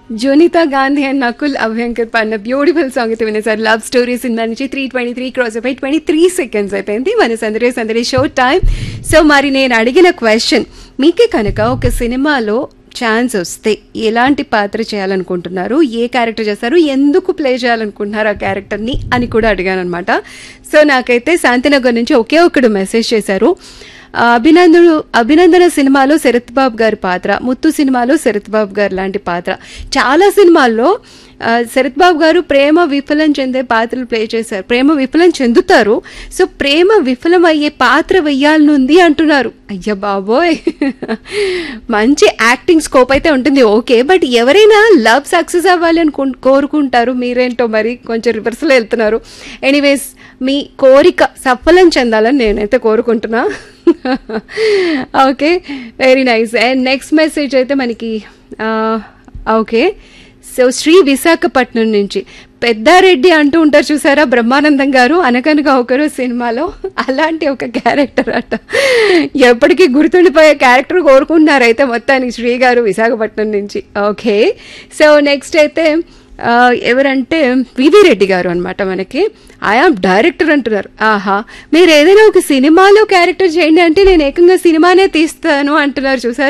Jonita Gandhi and Nakul Abhyankar పాడిన beautiful song అయితే వినేసారు లవ్ స్టోరీ సినిమా నుంచి త్రీ ట్వంటీ త్రీ క్రాస్ అయిపోయి ట్వంటీ త్రీ సెకండ్స్ అయిపోయింది మన సందడి సందడి షో టైం సో మరి నేను అడిగిన క్వశ్చన్ మీకే కనుక ఒక సినిమాలో ఛాన్స్ వస్తే ఎలాంటి పాత్ర చేయాలనుకుంటున్నారు ఏ క్యారెక్టర్ చేస్తారు ఎందుకు ప్లే చేయాలనుకుంటున్నారు ఆ క్యారెక్టర్ని అని కూడా అడిగాను అనమాట సో నాకైతే శాంతినగర్ నుంచి ఒకే ఒకడు మెసేజ్ చేశారు ఆ, అభినందను అభినందన సినిమాలో శరత్ బాబు గారి పాత్ర ముత్తు సినిమాలో శరత్ బాబు గారు లాంటి పాత్ర చాలా సినిమాల్లో ఆ, శరత్ బాబు గారు ప్రేమ విఫలం చెందే పాత్రలు ప్లే చేశారు ప్రేమ విఫలం చెందుతారు సో ప్రేమ విఫలం అయ్యే పాత్ర వెయ్యాలనుంది అంటున్నారు అయ్య బాబోయ్ మంచి యాక్టింగ్ స్కోప్ అయితే ఉంటుంది ఓకే బట్ ఎవరైనా లవ్ సక్సెస్ అవ్వాలి అని కొన్- కోరుకుంటారు మీరేంటో మరి కొంచెం రివర్స్లో వెళ్తున్నారు ఎనీవేస్ మీ కోరిక సఫలం చెందాలని నేనైతే కోరుకుంటున్నా okay very nice and next message అయితే మనకి ఓకే సో శ్రీ విశాఖపట్నం నుంచి పెద్దారెడ్డి అంటూ ఉంటారు చూసారా బ్రహ్మానందం గారు అనకనగా ఒకరు సినిమాలో అలాంటి ఒక క్యారెక్టర్ అట ఎప్పటికీ గుర్తుండిపోయే క్యారెక్టర్ కోరుకుంటున్నారు అయితే మొత్తానికి శ్రీ గారు విశాఖపట్నం నుంచి ఓకే సో నెక్స్ట్ అయితే ఆ, ఎవరంటే వివి రెడ్డి గారు అనమాట మనకి ఐఆమ్ డైరెక్టర్ అంటున్నారు ఆహా మీరు ఏదైనా ఒక సినిమాలో క్యారెక్టర్ చేయండి అంటే నేను ఏకంగా సినిమానే తీస్తాను అంటున్నారు చూసారు